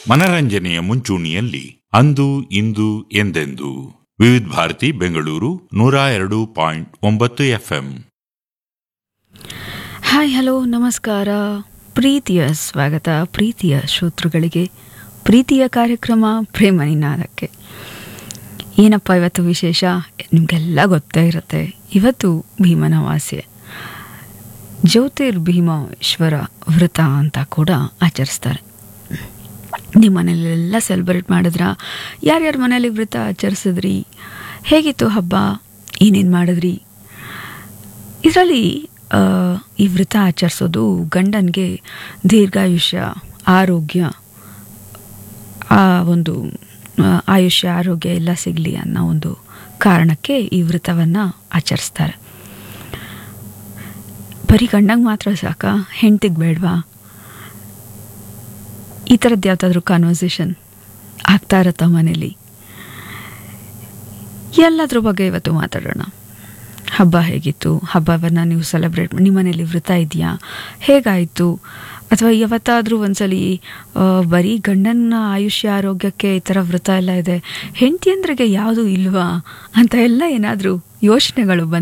ಮನರಂಜನೆಯ ಮುಂಚೂಣಿಯಲ್ಲಿ ಅಂದು ಇಂದು ಎಂದೆಂದು ವಿವಿಧ ಭಾರತಿ ಬೆಂಗಳೂರು ನೂರ ಎರಡು ಪಾಯಿಂಟ್ ಒಂಬತ್ತು ಎಫ್ಎಂ ಹಾಯ್ ಹಲೋ ನಮಸ್ಕಾರ ಪ್ರೀತಿಯ ಸ್ವಾಗತ ಪ್ರೀತಿಯ ಶ್ರೋತೃಗಳಿಗೆ ಪ್ರೀತಿಯ ಕಾರ್ಯಕ್ರಮ ಪ್ರೇಮ ನಿನಾದಕ್ಕೆ ಏನಪ್ಪ ಇವತ್ತು ವಿಶೇಷ ನಿಮಗೆಲ್ಲ ಗೊತ್ತೇ ಇರುತ್ತೆ ಇವತ್ತು ಭೀಮನವಾಸ್ಯೆ ಜ್ಯೋತಿರ್ಭೀಮೇಶ್ವರ ವ್ರತ ಅಂತ ಕೂಡ ಆಚರಿಸ್ತಾರೆ ನಿಮ್ಮ ಮನೇಲೆಲ್ಲ ಸೆಲೆಬ್ರೇಟ್ ಮಾಡಿದ್ರ ಯಾರ್ಯಾರ ಮನೇಲಿ ವ್ರತ ಆಚರಿಸಿದ್ರಿ ಹೇಗಿತ್ತು ಹಬ್ಬ ಏನೇನು ಮಾಡಿದ್ರಿ ಇದರಲ್ಲಿ ಈ ವ್ರತ ಆಚರಿಸೋದು ಗಂಡನಿಗೆ ದೀರ್ಘಾಯುಷ್ಯ ಆರೋಗ್ಯ ಆ ಒಂದು ಆ, ಆಯುಷ್ಯ ಆರೋಗ್ಯ ಎಲ್ಲ ಸಿಗಲಿ ಅನ್ನೋ ಒಂದು ಕಾರಣಕ್ಕೆ ಈ ವ್ರತವನ್ನು ಆಚರಿಸ್ತಾರೆ ಬರೀ ಗಂಡಂಗೆ ಮಾತ್ರ ಸಾಕ ಹೆಂಡ್ತಿಗೆ ಬೇಡವಾ ಈ ಥರದ್ದು ಯಾವುದಾದ್ರೂ ಕಾನ್ವರ್ಸೇಷನ್ ಆಗ್ತಾ ಇರತ್ತಾ ಮನೇಲಿ ಎಲ್ಲದ್ರ ಬಗ್ಗೆ ಇವತ್ತು ಮಾತಾಡೋಣ ಹಬ್ಬ ಹೇಗಿತ್ತು ಹಬ್ಬವನ್ನು ನೀವು ಸೆಲೆಬ್ರೇಟ್ ನಿಮ್ಮ ಮನೇಲಿ ವ್ರತ ಇದೆಯಾ ಹೇಗಾಯಿತು ಅಥವಾ ಯಾವತ್ತಾದರೂ ಒಂದ್ಸಲಿ ಆ, ಬರೀ ಗಂಡನ ಆಯುಷ್ಯ ಆರೋಗ್ಯಕ್ಕೆ ಈ ಥರ ವ್ರತ ಎಲ್ಲ ಇದೆ ಹೆಂಡತಿಯಂದ್ರಿಗೆ ಯಾವುದು ಇಲ್ವಾ ಅಂತ ಎಲ್ಲ ಏನಾದರೂ ಯೋಚನೆಗಳು ಬಂದು